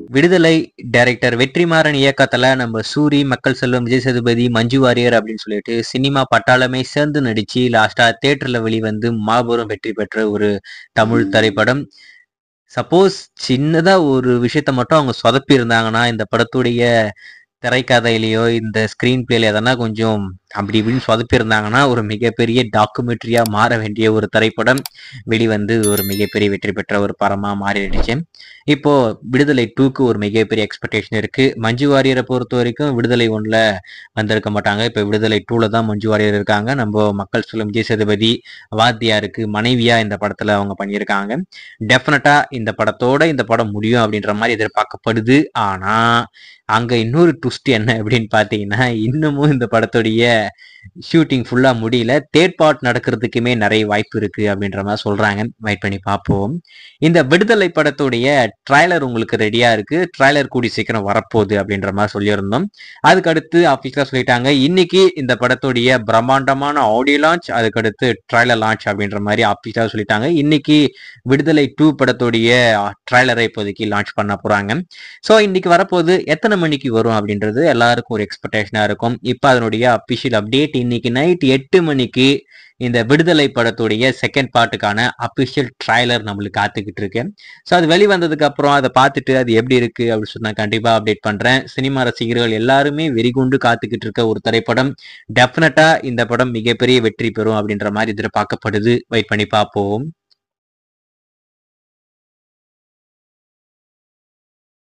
விடுதலை டைரக்டர் வெற்றிமாறன் இயக்கத்துல நம்ம சூரி மக்கள் செல்வம் விஜய் சேதுபதி மஞ்சு வாரியர் அப்படின்னு சொல்லிட்டு சினிமா பட்டாளமே சேர்ந்து நடிச்சு லாஸ்டா தியேட்டர்ல வெளிவந்து மாபெரும் வெற்றி பெற்ற ஒரு தமிழ் திரைப்படம் சப்போஸ் சின்னதா ஒரு விஷயத்த மட்டும் அவங்க சொதப்பி இருந்தாங்கன்னா இந்த படத்துடைய திரைக்கதையிலயோ இந்த ஸ்கிரீன் பிளேல எதனா கொஞ்சம் அப்படி இப்படின்னு சொதப்பி இருந்தாங்கன்னா ஒரு மிகப்பெரிய டாக்குமெண்ட்ரியா மாற வேண்டிய ஒரு திரைப்படம் வெளிவந்து ஒரு மிகப்பெரிய வெற்றி பெற்ற ஒரு படமா மாறிடுச்சு இப்போ விடுதலை டூக்கு ஒரு மிகப்பெரிய எக்ஸ்பெக்டேஷன் இருக்கு மஞ்சு வாரியரை பொறுத்த வரைக்கும் விடுதலை ஒன்ல வந்திருக்க மாட்டாங்க இப்போ விடுதலை டூல தான் மஞ்சு வாரியர் இருக்காங்க நம்ம மக்கள் சொல்லும் விஜய் சேதுபதி வாத்தியாருக்கு மனைவியா இந்த படத்துல அவங்க பண்ணியிருக்காங்க டெஃபினட்டா இந்த படத்தோட இந்த படம் முடியும் அப்படின்ற மாதிரி எதிர்பார்க்கப்படுது ஆனா அங்க இன்னொரு ட்விஸ்ட் என்ன அப்படின்னு பாத்தீங்கன்னா இன்னமும் இந்த படத்துடைய ஷூட்டிங் ஃபுல்லா முடியல தேர்ட் பார்ட் நடக்கிறதுக்குமே நிறைய வாய்ப்பு இருக்கு அப்படின்ற மாதிரி சொல்றாங்க வெயிட் பண்ணி பார்ப்போம் இந்த விடுதலை படத்துடைய ட்ரைலர் உங்களுக்கு ரெடியா இருக்கு ட்ரைலர் கூடி சீக்கிரம் வரப்போகுது அப்படின்ற மாதிரி சொல்லியிருந்தோம் அதுக்கு அடுத்து ஆஃபீஸ்ல சொல்லிட்டாங்க இன்னைக்கு இந்த படத்துடைய பிரம்மாண்டமான ஆடியோ லான்ச் அதுக்கடுத்து ட்ரைலர் லான்ச் அப்படின்ற மாதிரி ஆஃபீஸாக சொல்லிட்டாங்க இன்னைக்கு விடுதலை டூ படத்துடைய ட்ரைலரை இப்போதைக்கு லான்ச் பண்ண போறாங்க ஸோ இன்னைக்கு வரப்போது எத்தனை மணிக்கு வரும் அப்படின்றது எல்லாருக்கும் ஒரு எக்ஸ்பெக்டேஷனா இருக்கும் இப்போ அதனுடைய அபிஷியல் அப்டேட் இன்னைக்கு நைட் எட்டு மணிக்கு இந்த விடுதலை படத்துடைய செகண்ட் பார்ட்டுக்கான அபிஷியல் ட்ரைலர் நம்மளுக்கு காத்துக்கிட்டு இருக்கு ஸோ அது வெளிவந்ததுக்கு அப்புறம் அதை பார்த்துட்டு அது எப்படி இருக்கு அப்படின்னு சொன்னா கண்டிப்பா அப்டேட் பண்றேன் சினிமா ரசிகர்கள் எல்லாருமே வெறிகுண்டு காத்துக்கிட்டு இருக்க ஒரு திரைப்படம் டெஃபினட்டா இந்த படம் மிகப்பெரிய வெற்றி பெறும் அப்படின்ற மாதிரி எதிர்பார்க்கப்படுது வெயிட் பண்ணி பார்ப்போம்